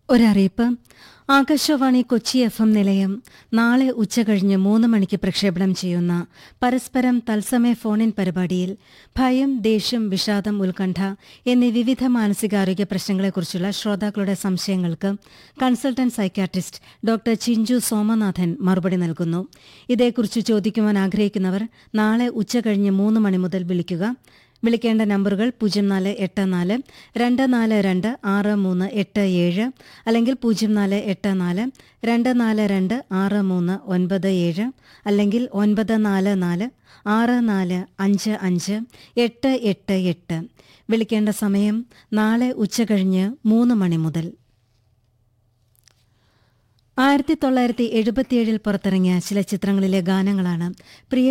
ഒരറിയിപ്പ് Akashvani Kochi F M നിലയം നാളെ ഉച്ചകഴിഞ്ഞ് മൂന്ന് മണിക്ക് പ്രക്ഷേപണം ചെയ്യുന്ന പരസ്പരം തത്സമയ ഫോണിൻ പരിപാടിയിൽ ഭയം ദേഷ്യം വിഷാദം ഉത്കണ്ഠ എന്നീ വിവിധ മാനസികാരോഗ്യ പ്രശ്നങ്ങളെക്കുറിച്ചുള്ള ശ്രോതാക്കളുടെ സംശയങ്ങൾക്ക് consultant psychiatrist doctor Chinchu Somanathan മറുപടി നൽകുന്നു ഇതേക്കുറിച്ച് ചോദിക്കുവാൻ ആഗ്രഹിക്കുന്നവർ നാളെ ഉച്ചകഴിഞ്ഞ് മൂന്ന് മണി മുതൽ വിളിക്കുക വിളിക്കേണ്ട നമ്പറുകൾ പൂജ്യം നാല് എട്ട് നാല് രണ്ട് നാല് രണ്ട് ആറ് മൂന്ന് എട്ട് ഏഴ് അല്ലെങ്കിൽ പൂജ്യം നാല് എട്ട് നാല് രണ്ട് നാല് രണ്ട് ആറ് മൂന്ന് ഒൻപത് ഏഴ് അല്ലെങ്കിൽ ഒൻപത് നാല് നാല് ആറ് നാല് അഞ്ച് അഞ്ച് എട്ട് എട്ട് എട്ട് വിളിക്കേണ്ട സമയം നാളെ ഉച്ചകഴിഞ്ഞ് മൂന്ന് മണി മുതൽ ആയിരത്തി തൊള്ളായിരത്തി എഴുപത്തിയേഴിൽ പുറത്തിറങ്ങിയ ചില ചിത്രങ്ങളിലെ ഗാനങ്ങളാണ് പ്രിയ